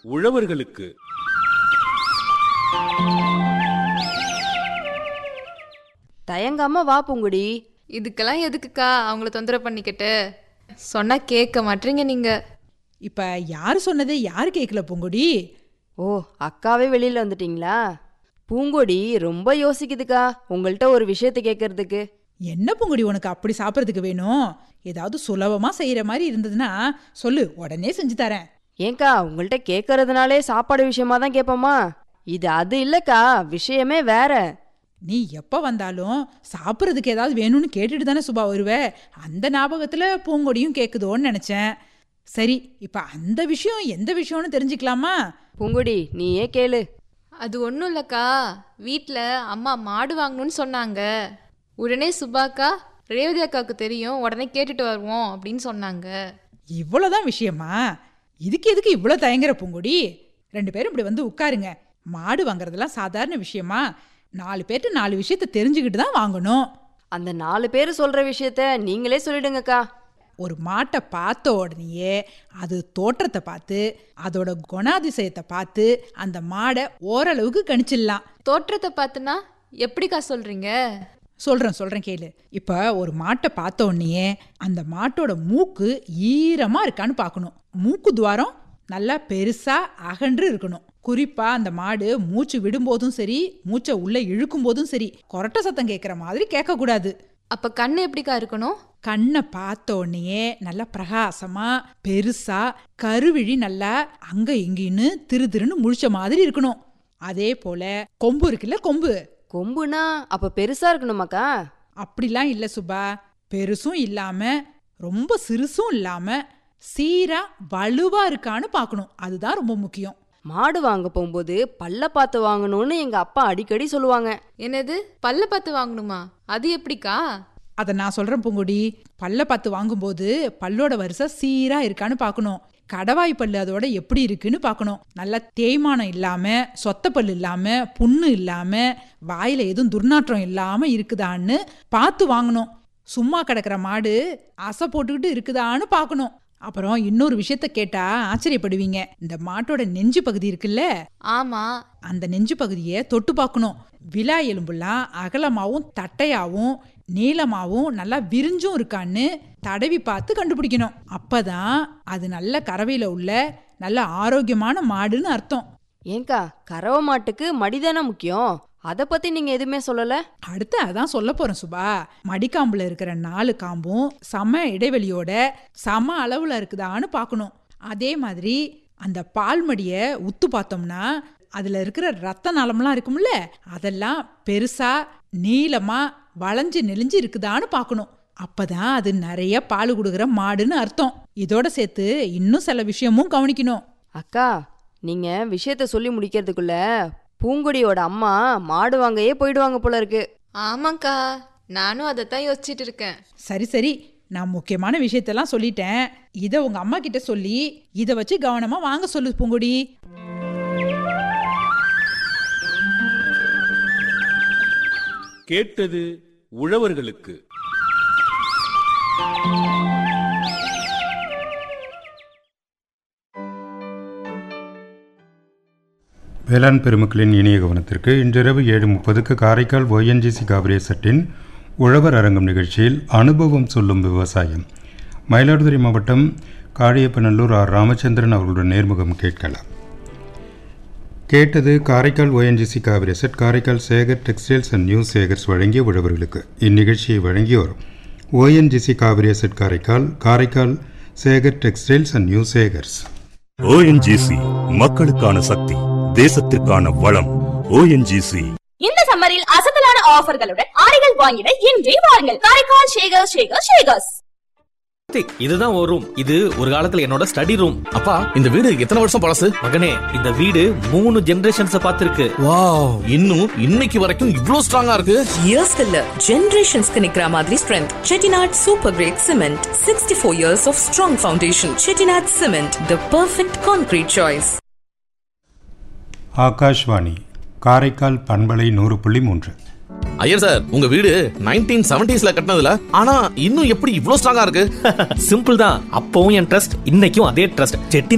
உழவர்களுக்கு தயங்காம வா பூங்குடி இதுக்கெல்லாம் எதுக்குக்கா அவங்கள தொந்தரவு பண்ணிக்கிட்டு சொன்னா கேட்க மாட்டீங்க நீங்க இப்ப யாரு சொன்னதே யாரு கேட்கல பூங்கொடி ஓ அக்காவே வெளியில வந்துட்டீங்களா பூங்கொடி ரொம்ப யோசிக்குதுக்கா உங்கள்கிட்ட ஒரு விஷயத்தை கேட்கறதுக்கு என்ன பூங்கொடி உனக்கு அப்படி சாப்பிட்றதுக்கு வேணும் ஏதாவது சுலபமா செய்யற மாதிரி இருந்ததுன்னா சொல்லு உடனே செஞ்சு தரேன் ஏnkா உங்கள்கிட்ட கேட்கறதுனாலே சாப்பாடு விஷயமா தான் கேட்போமா இது அது இல்லக்கா விஷயமே வேற நீ எப்ப வந்தாலும் சாப்பிட்றதுக்கு ஏதாவது வேணும்னு கேட்டுட்டு தானே சுபா வருவ அந்த ஞாபகத்துல பூங்கொடியும் கேக்குதோன்னு நினைச்சேன் சரி இப்ப அந்த விஷயம் எந்த விஷயம்னு தெரிஞ்சுக்கலாமா பூங்குடி நீயே கேளு அது ஒன்றும் இல்லைக்கா வீட்டில் அம்மா மாடு வாங்கணும்னு சொன்னாங்க உடனே சுபாக்கா ரேவதி அக்காவுக்கு தெரியும் உடனே கேட்டுட்டு வருவோம் அப்படின்னு சொன்னாங்க இவ்வளவுதான் விஷயமா இதுக்கு எதுக்கு இவ்வளோ தயங்குற பூங்கொடி ரெண்டு பேரும் இப்படி வந்து உட்காருங்க மாடு வாங்குறதெல்லாம் சாதாரண விஷயமா நாலு பேர்ட்டு நாலு விஷயத்த தெரிஞ்சுக்கிட்டு தான் வாங்கணும் அந்த நாலு பேர் சொல்ற விஷயத்த நீங்களே சொல்லிடுங்கக்கா ஒரு மாட்டை பார்த்த உடனேயே அது தோற்றத்தை பார்த்து அதோட குணாதிசயத்தை பார்த்து அந்த மாடை ஓரளவுக்கு கணிச்சிடலாம் தோற்றத்தை பார்த்துனா எப்படிக்கா சொல்கிறீங்க சொல்றேன் சொல்றேன் கேளு இப்ப ஒரு மாட்டை பார்த்த உடனேயே அந்த மாட்டோட மூக்கு ஈரமா இருக்கான்னு பார்க்கணும் மூக்கு துவாரம் நல்லா பெருசா அகன்று இருக்கணும் குறிப்பா அந்த மாடு மூச்சு விடும்போதும் சரி மூச்சை உள்ள இழுக்கும் போதும் சரி கொரட்ட சத்தம் கேட்குற மாதிரி கேட்கக்கூடாது அப்போ கண்ணு எப்படிக்கா இருக்கணும் கண்ணை பார்த்த உடனேயே நல்லா பிரகாசமா பெருசா கருவிழி நல்லா அங்க இங்கின்னு திரு திருன்னு முழிச்ச மாதிரி இருக்கணும் அதே போல கொம்பு இருக்குல்ல கொம்பு கொம்புனா அப்ப பெருசா இருக்கணுமாக்கா அப்படிலாம் இல்ல சுபா பெருசும் இல்லாம ரொம்ப சிறுசும் இல்லாம சீரா வலுவா இருக்கான்னு பார்க்கணும் அதுதான் ரொம்ப முக்கியம் மாடு வாங்க போகும்போது பல்ல பார்த்து வாங்கணும்னு எங்க அப்பா அடிக்கடி சொல்லுவாங்க என்னது பல்ல பார்த்து வாங்கணுமா அது எப்படிக்கா அதை நான் சொல்றேன் பூங்குடி பல்ல பார்த்து வாங்கும்போது பல்லோட வரிசை சீரா இருக்கான்னு பார்க்கணும் கடவாய் பல்லு அதோட எப்படி இருக்குன்னு பார்க்கணும் நல்லா தேய்மானம் இல்லாம சொத்த பல்லு இல்லாம புண்ணு இல்லாம வாயில எதுவும் துர்நாற்றம் இல்லாம இருக்குதான்னு பார்த்து வாங்கணும் சும்மா கிடக்கிற மாடு அசை போட்டுக்கிட்டு இருக்குதான்னு பார்க்கணும் அப்புறம் இன்னொரு விஷயத்த கேட்டா ஆச்சரியப்படுவீங்க இந்த மாட்டோட நெஞ்சு பகுதி இருக்குல்ல ஆமாம் அந்த நெஞ்சு பகுதியை தொட்டு பார்க்கணும் விலா எலும்புலாம் அகலமாவும் தட்டையாவும் நீளமாவும் நல்லா விரிஞ்சும் இருக்கான்னு தடவி பார்த்து கண்டுபிடிக்கணும் அப்பதான் அது நல்ல கறவையில உள்ள நல்ல ஆரோக்கியமான மாடுன்னு அர்த்தம் ஏnkா கறவை மாட்டுக்கு மடிதானே முக்கியம் அத பத்தி நீங்க எதுவுமே சொல்லல அடுத்து அதான் சொல்ல போறேன் சுபா மடிக்காம்புல இருக்கிற நாலு காம்பும் சம இடைவெளியோட சம அளவுல இருக்குதான்னு பார்க்கணும் அதே மாதிரி அந்த பால் மடியை உத்து பார்த்தோம்னா அதுல இருக்கிற ரத்த நாளம்லாம் இருக்கும்ல அதெல்லாம் பெருசா நீளமா வளைஞ்சு நெளிஞ்சு இருக்குதான்னு பார்க்கணும் அப்பதான் அது நிறைய பால் கொடுக்குற மாடுன்னு அர்த்தம் இதோட சேர்த்து இன்னும் சில விஷயமும் கவனிக்கணும் அக்கா நீங்க விஷயத்த சொல்லி முடிக்கிறதுக்குள்ள பூங்கொடியோட அம்மா மாடு வாங்கையே போயிடுவாங்க போல இருக்கு ஆமாக்கா நானும் அதை தான் யோசிச்சுட்டு இருக்கேன் சரி சரி நான் முக்கியமான விஷயத்தெல்லாம் சொல்லிட்டேன் இதை உங்க அம்மா கிட்ட சொல்லி இதை வச்சு கவனமா வாங்க சொல்லு பூங்குடி கேட்டது உழவர்களுக்கு வேளாண் பெருமக்களின் இனிய கவனத்திற்கு இன்றிரவு ஏழு முப்பதுக்கு காரைக்கால் ஒய்என்ஜிசி காபிரியசட்டின் உழவர் அரங்கம் நிகழ்ச்சியில் அனுபவம் சொல்லும் விவசாயம் மயிலாடுதுறை மாவட்டம் காளியப்பநல்லூர் ஆர் ராமச்சந்திரன் அவர்களுடன் நேர்முகம் கேட்கலாம் கேட்டது காரைக்கால் ஒய்என்ஜிசி காவிரிசெட் Karaikal Sekar textiles and new Sekars வழங்கிய உழவர்களுக்கு இந்நிகழ்ச்சியை வழங்கியோர் ஓஎன்ஜிசி காவிரியசெட் Karaikal Karaikal Sekar textiles and new Sekars ONGC மக்களுக்கான சக்தி தேசத்திற்கான வளம் ஓஎன்ஜிசி இந்த சம்மரில் அசத்தலான ஆஃபர்களுடன் ஆடைகள் வாங்கிட இன்றே வாருங்கள் காரைக்கால் ஷேகர் ஷேகர் ஷேகர்ஸ் கார்த்திக் இதுதான் ஒரு ரூம் இது ஒரு காலத்துல என்னோட ஸ்டடி ரூம் அப்பா இந்த வீடு எத்தனை வருஷம் பழசு மகனே இந்த வீடு மூணு ஜெனரேஷன்ஸ் பார்த்திருக்கு வாவ் இன்னும் இன்னைக்கு வரைக்கும் இவ்ளோ ஸ்ட்ராங்கா இருக்கு இயர்ஸ்க்கு இல்ல ஜெனரேஷன்ஸ்க்கு நிக்கிற மாதிரி strength Chettinad super grade cement sixty four years of strong foundation Chettinad cement the perfect concrete choice Akashvani Karaikal பண்பலை நூறு புள்ளி மூன்று ஐயர் சார் உங்க வீடு நைன்டீன் செவன்டிஸ்ல கட்டினதுல ஆனா இன்னும் எப்படி இவ்ளோ ஸ்ட்ராங்கா இருக்கு சிம்பிள் தான் அப்பவும் என் ட்ரஸ்ட் இன்னைக்கும் அதே ட்ரஸ்ட் செட்டி